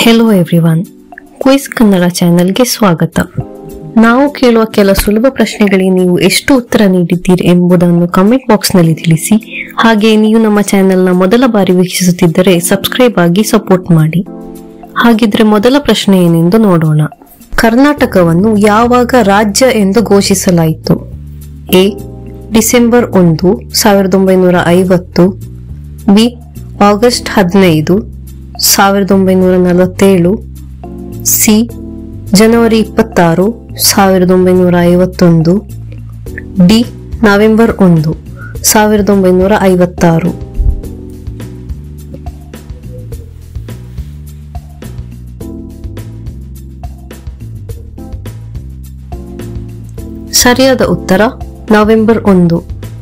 hello everyone quiz Kannada ಚಾನೆಲ್ಗೆ ಸ್ವಾಗತ ನಾವು ಕೇಳುವ ಕೆಲ ಸುಲಭ ಪ್ರಶ್ನೆಗಳಿಗೆ ನೀವು ಎಷ್ಟು ಉತ್ತರ ನೀಡಿದ್ದೀರಿ ಎಂಬುದನ್ನು ಕಮೆಂಟ್ ಬಾಕ್ಸ್ನಲ್ಲಿ ತಿಳಿಸಿ ಹಾಗೆ ನೀವು ನಮ್ಮ ಚಾನೆಲ್ನ ಮೊದಲ ಬಾರಿ ವೀಕ್ಷಿಸುತ್ತಿದ್ದರೆ ಸಬ್ಸ್ಕ್ರೈಬ್ ಆಗಿ ಸಪೋರ್ಟ್ ಮಾಡಿ ಹಾಗಿದ್ರೆ ಮೊದಲ ಪ್ರಶ್ನೆ ಏನೆಂದು ನೋಡೋಣ ಕರ್ನಾಟಕವನ್ನು ಯಾವಾಗ ರಾಜ್ಯ ಎಂದು ಘೋಷಿಸಲಾಯಿತು ಎ ಡಿಸೆಂಬರ್ ಒಂದು ಸಾವಿರದ ಒಂಬೈನೂರ ಐವತ್ತು ಬಿ ಆಗಸ್ಟ್ ಹದಿನೈದು ಸಾವಿರದ ಒಂಬೈನೂರ ನಲವತ್ತೇಳು ಸಿ ಜನವರಿ ಇಪ್ಪತ್ತಾರು ಸಾವಿರದ ಒಂಬೈನೂರ ಐವತ್ತೊಂದು ಡಿ ನವೆಂಬರ್ ಒಂದು ಸಾವಿರದ ಒಂಬೈನೂರ ಐವತ್ತಾರು ಸರಿಯಾದ ಉತ್ತರ ನವೆಂಬರ್ ಒಂದು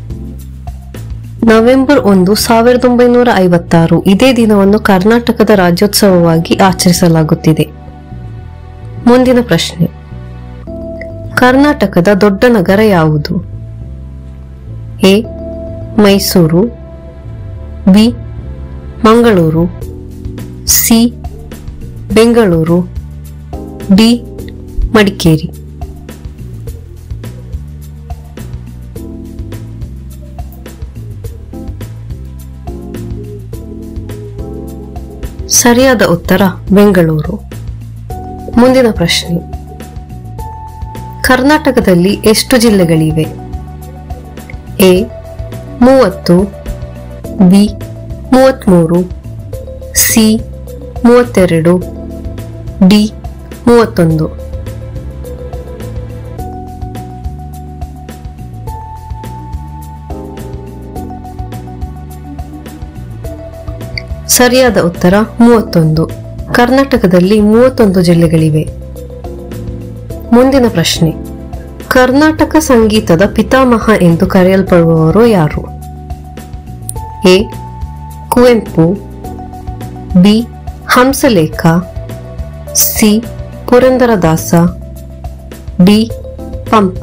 ನವೆಂಬರ್ ಒಂದು ಸಾವಿರದ ಒಂಬೈನೂರ ಐವತ್ತಾರು ಇದೇ ದಿನವನ್ನು ಕರ್ನಾಟಕದ ರಾಜ್ಯೋತ್ಸವವಾಗಿ ಆಚರಿಸಲಾಗುತ್ತಿದೆ ಮುಂದಿನ ಪ್ರಶ್ನೆ ಕರ್ನಾಟಕದ ದೊಡ್ಡ ನಗರ ಯಾವುದು A Mysuru B Mangaluru C Bengaluru D Madikeri ಸರಿಯಾದ ಉತ್ತರ ಬೆಂಗಳೂರು ಮುಂದಿನ ಪ್ರಶ್ನೆ ಕರ್ನಾಟಕದಲ್ಲಿ ಎಷ್ಟು ಜಿಲ್ಲೆಗಳಿವೆ ಎ ಮೂವತ್ತು ಬಿ ಮೂವತ್ತ್ಮೂರು ಸಿ ಮೂವತ್ತೆರಡು ಡಿ ಮೂವತ್ತೊಂದು ಸರಿಯಾದ ಉತ್ತರ ಮೂವತ್ತೊಂದು ಕರ್ನಾಟಕದಲ್ಲಿ ಮೂವತ್ತೊಂದು ಜಿಲ್ಲೆಗಳಿವೆ ಮುಂದಿನ ಪ್ರಶ್ನೆ ಕರ್ನಾಟಕ ಸಂಗೀತದ ಪಿತಾಮಹ ಎಂದು ಕರೆಯಲ್ಪಡುವವರು ಯಾರು A Kuvempu B Hamsalekha C Purandaradasa D Pampa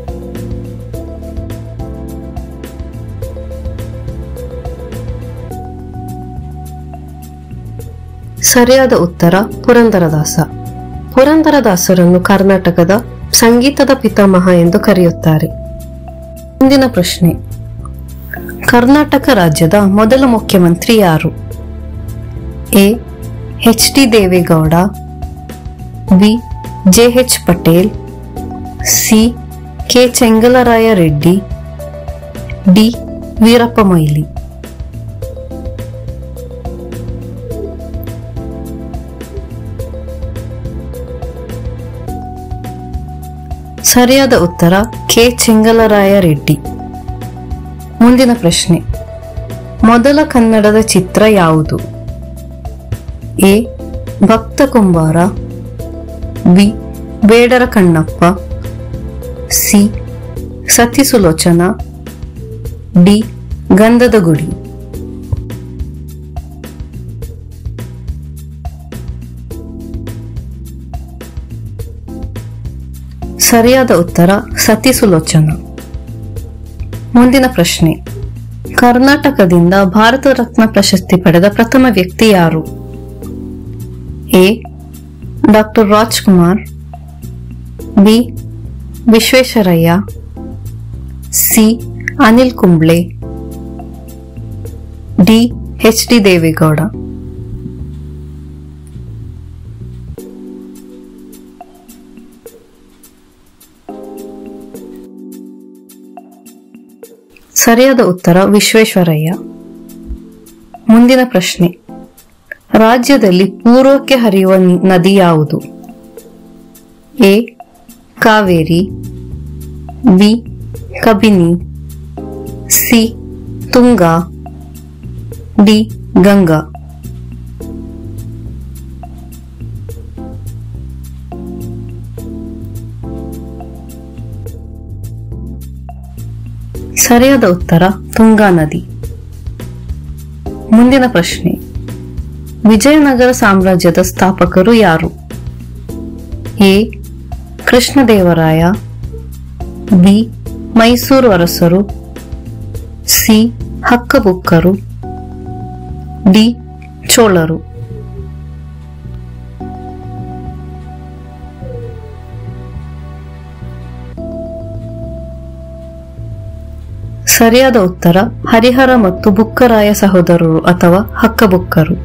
ಸರಿಯಾದ ಉತ್ತರ ಪುರಂದರದಾಸ ಪುರಂದರದಾಸರನ್ನು ಕರ್ನಾಟಕದ ಸಂಗೀತದ ಪಿತಾಮಹ ಎಂದು ಕರೆಯುತ್ತಾರೆ ಮುಂದಿನ ಪ್ರಶ್ನೆ ಕರ್ನಾಟಕ ರಾಜ್ಯದ ಮೊದಲ ಮುಖ್ಯಮಂತ್ರಿ ಯಾರು A H D Devegowda B J H Patel C K Chengalaraya Reddy D Veerappa Moily ಸರಿಯಾದ ಉತ್ತರ ಕೆ ಚೆಂಗಲರಾಯ ರೆಡ್ಡಿ ಮುಂದಿನ ಪ್ರಶ್ನೆ ಮೊದಲ ಕನ್ನಡದ ಚಿತ್ರ ಯಾವುದು ಎ ಭಕ್ತ ಕುಂಬಾರ ಬಿ ಬೇಡರ ಕಣ್ಣಪ್ಪ ಸಿ ಸತಿ ಸುಲೋಚನ ಡಿ ಗಂಧದ ಗುಡಿ ಸರಿಯಾದ ಉತ್ತರ ಸತಿ ಸುಲೋಚನ ಮುಂದಿನ ಪ್ರಶ್ನೆ ಕರ್ನಾಟಕದಿಂದ ಭಾರತ ರತ್ನ ಪ್ರಶಸ್ತಿ ಪಡೆದ ಪ್ರಥಮ ವ್ಯಕ್ತಿ ಯಾರು A doctor Rajkumar B Visvesvaraya C Anil Kumble D H D Devegowda ಸರಿಯಾದ ಉತ್ತರ ವಿಶ್ವೇಶ್ವರಯ್ಯ ಮುಂದಿನ ಪ್ರಶ್ನೆ ರಾಜ್ಯದಲ್ಲಿ ಪೂರ್ವಕ್ಕೆ ಹರಿಯುವ ನಿ- ನದಿ ಯಾವುದು A Kaveri B Kabini C Tunga D Ganga ಸರಿಯಾದ ಉತ್ತರ ತುಂಗಾ ನದಿ ಮುಂದಿನ ಪ್ರಶ್ನೆ ವಿಜಯನಗರ ಸಾಮ್ರಾಜ್ಯದ ಸ್ಥಾಪಕರು ಯಾರು ಎ ಕೃಷ್ಣದೇವರಾಯ ಬಿ ಮೈಸೂರು ಅರಸರು ಸಿ ಹಕ್ಕಬುಕ್ಕರು ಡಿ ಚೋಳರು ಸರಿಯಾದ ಉತ್ತರ ಹರಿಹರ ಮತ್ತು ಬುಕ್ಕರಾಯ ಸಹೋದರರು ಅಥವಾ ಹಕ್ಕಬುಕ್ಕರು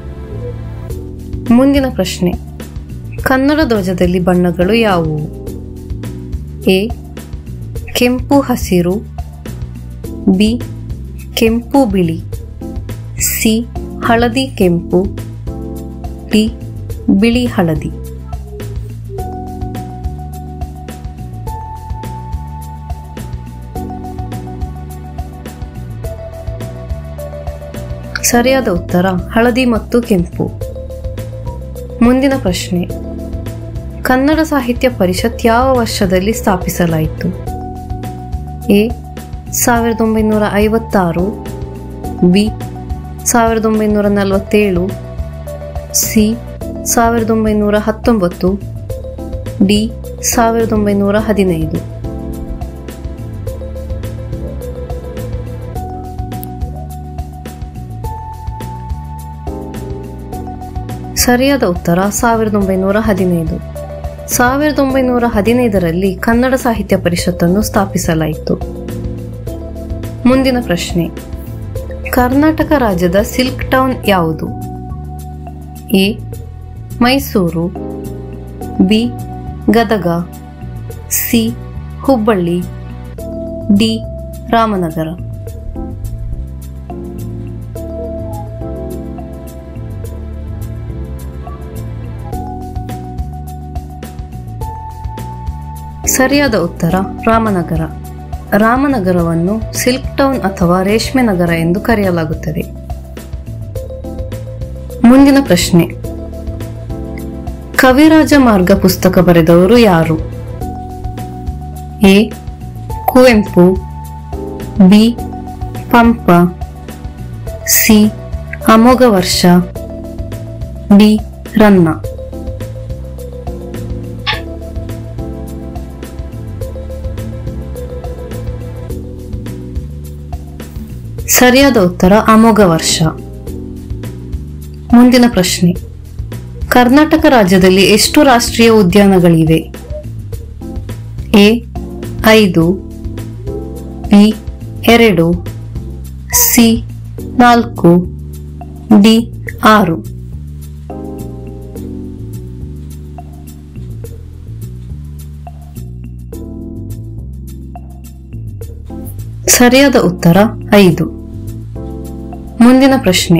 ಮುಂದಿನ ಪ್ರಶ್ನೆ ಕನ್ನಡ ಧ್ವಜದಲ್ಲಿ ಬಣ್ಣಗಳು ಯಾವುವು ಎ ಕೆಂಪು ಹಸಿರು ಬಿ ಕೆಂಪು ಬಿಳಿ ಸಿ ಹಳದಿ ಕೆಂಪು ಡಿ ಬಿಳಿ ಹಳದಿ ಸರಿಯಾದ ಉತ್ತರ ಹಳದಿ ಮತ್ತು ಕೆಂಪು ಮುಂದಿನ ಪ್ರಶ್ನೆ ಕನ್ನಡ ಸಾಹಿತ್ಯ ಪರಿಷತ್ ಯಾವ ವರ್ಷದಲ್ಲಿ ಸ್ಥಾಪಿಸಲಾಯಿತು ಎ ಸಾವಿರದ ಒಂಬೈನೂರ ಐವತ್ತಾರು ಬಿ ಸಾವಿರದ ಒಂಬೈನೂರ ನಲವತ್ತೇಳು ಸಿ ಸಾವಿರದ ಒಂಬೈನೂರ ಹತ್ತೊಂಬತ್ತು ಡಿ ಸಾವಿರದ ಒಂಬೈನೂರ ಹದಿನೈದು ಸರಿಯಾದ ಉತ್ತರ ಸಾವಿರದ ಒಂಬೈನೂರ ಹದಿನೈದು ಸಾವಿರದ ಒಂಬೈನೂರ ಹದಿನೈದರಲ್ಲಿ ಕನ್ನಡ ಸಾಹಿತ್ಯ ಪರಿಷತ್ತನ್ನು ಸ್ಥಾಪಿಸಲಾಯಿತು ಮುಂದಿನ ಪ್ರಶ್ನೆ ಕರ್ನಾಟಕ ರಾಜ್ಯದ ಸಿಲ್ಕ್ ಟೌನ್ ಯಾವುದು A Mysuru B Gadag C Hubballi D Ramanagara ಸರಿಯಾದ ಉತ್ತರ ರಾಮನಗರ ರಾಮನಗರವನ್ನು ಸಿಲ್ಕ್ ಟೌನ್ ಅಥವಾ ರೇಷ್ಮೆ ನಗರ ಎಂದು ಕರೆಯಲಾಗುತ್ತದೆ ಮುಂದಿನ ಪ್ರಶ್ನೆ ಕವಿರಾಜ ಮಾರ್ಗ ಪುಸ್ತಕ ಬರೆದವರು ಯಾರು A Kuvempu B Pampa C Amoghavarsha D ರನ್ನ ಸರಿಯಾದ ಉತ್ತರ ಅಮೋಘ ವರ್ಷ ಮುಂದಿನ ಪ್ರಶ್ನೆ ಕರ್ನಾಟಕ ರಾಜ್ಯದಲ್ಲಿ ಎಷ್ಟು ರಾಷ್ಟ್ರೀಯ ಉದ್ಯಾನಗಳಿವೆ ಎ ಐದು ಬಿ ಎರಡು ಸಿ ನಾಲ್ಕು ಡಿ ಆರು ಸರಿಯಾದ ಉತ್ತರ ಐದು ಮುಂದಿನ ಪ್ರಶ್ನೆ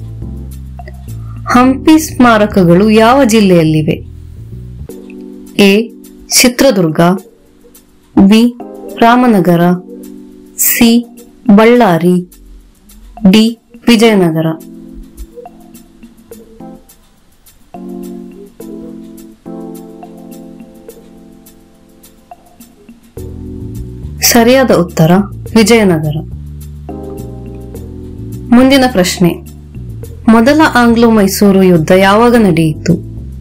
ಹಂಪಿ ಸ್ಮಾರಕಗಳು ಯಾವ ಜಿಲ್ಲೆಯಲ್ಲಿವೆ A Chitradurga B Ramanagara C Ballari D Vijayanagara ಸರಿಯಾದ ಉತ್ತರ ವಿಜಯನಗರ ಮುಂದಿನ ಪ್ರಶ್ನೆ ಮೊದಲ ಆಂಗ್ಲೋ ಮೈಸೂರು ಯುದ್ಧ ಯಾವಾಗ ನಡೆಯಿತು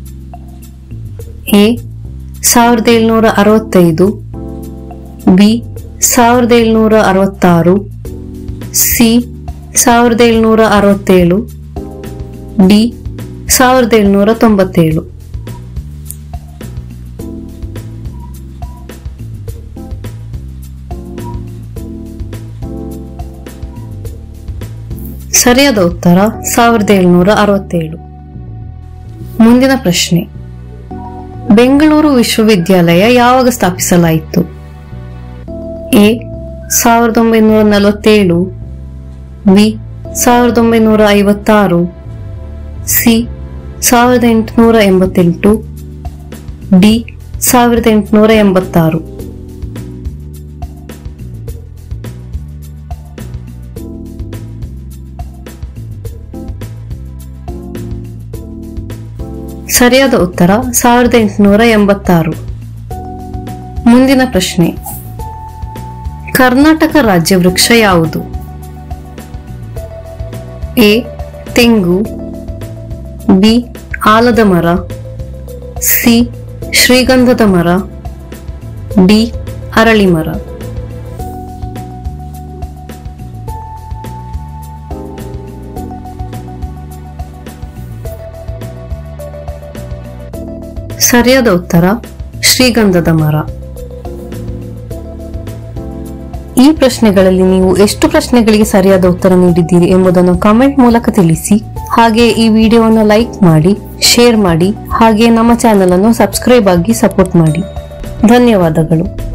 ಎ ಸಾವಿರದ ಏಳ್ನೂರ ಅರವತ್ತೈದು ಬಿ ಸಾವಿರದ ಏಳ್ನೂರ ಅರವತ್ತಾರು ಸಿ ಸಾವಿರದ ಏಳ್ನೂರ ಅರವತ್ತೇಳು ಡಿ ಸಾವಿರದ ಏಳ್ನೂರ ತೊಂಬತ್ತೇಳು ಸರಿಯಾದ ಉತ್ತರ ಸಾವಿರದ ಏಳ್ನೂರ ಅರವತ್ತೇಳು ಮುಂದಿನ ಪ್ರಶ್ನೆ ಬೆಂಗಳೂರು ವಿಶ್ವವಿದ್ಯಾಲಯ ಯಾವಾಗ ಸ್ಥಾಪಿಸಲಾಯಿತು ಎ ಸಾವಿರದ ಒಂಬೈನೂರ ನಲವತ್ತೇಳು ಬಿ ಸಾವಿರದ ಒಂಬೈನೂರ ಐವತ್ತಾರು ಸಿ ಸಾವಿರದ ಎಂಟುನೂರ ಎಂಬತ್ತೆಂಟು ಡಿ ಸಾವಿರದ ಎಂಟುನೂರ ಎಂಬತ್ತಾರು ಸರಿಯಾದ ಉತ್ತರ ಸಾವಿರದ ಎಂಟುನೂರ ಎಂಬತ್ತಾರು ಮುಂದಿನ ಪ್ರಶ್ನೆ ಕರ್ನಾಟಕ ರಾಜ್ಯ ವೃಕ್ಷ ಯಾವುದು ಎ ತೆಂಗು ಬಿ ಆಲದ ಮರ ಸಿ ಶ್ರೀಗಂಧದ ಮರ ಡಿ ಅರಳಿ ಮರ ಸರಿಯಾದ ಉತ್ತರ ಶ್ರೀಗಂಧದ ಮರ ಈ ಪ್ರಶ್ನೆಗಳಲ್ಲಿ ನೀವು ಎಷ್ಟು ಪ್ರಶ್ನೆಗಳಿಗೆ ಸರಿಯಾದ ಉತ್ತರ ನೀಡಿದ್ದೀರಿ ಎಂಬುದನ್ನು ಕಾಮೆಂಟ್ ಮೂಲಕ ತಿಳಿಸಿ ಹಾಗೆ ಈ ವಿಡಿಯೋವನ್ನು ಲೈಕ್ ಮಾಡಿ ಶೇರ್ ಮಾಡಿ ಹಾಗೆ ನಮ್ಮ ಚಾನೆಲ್ ಅನ್ನು ಸಬ್ಸ್ಕ್ರೈಬ್ ಆಗಿ ಸಪೋರ್ಟ್ ಮಾಡಿ ಧನ್ಯವಾದಗಳು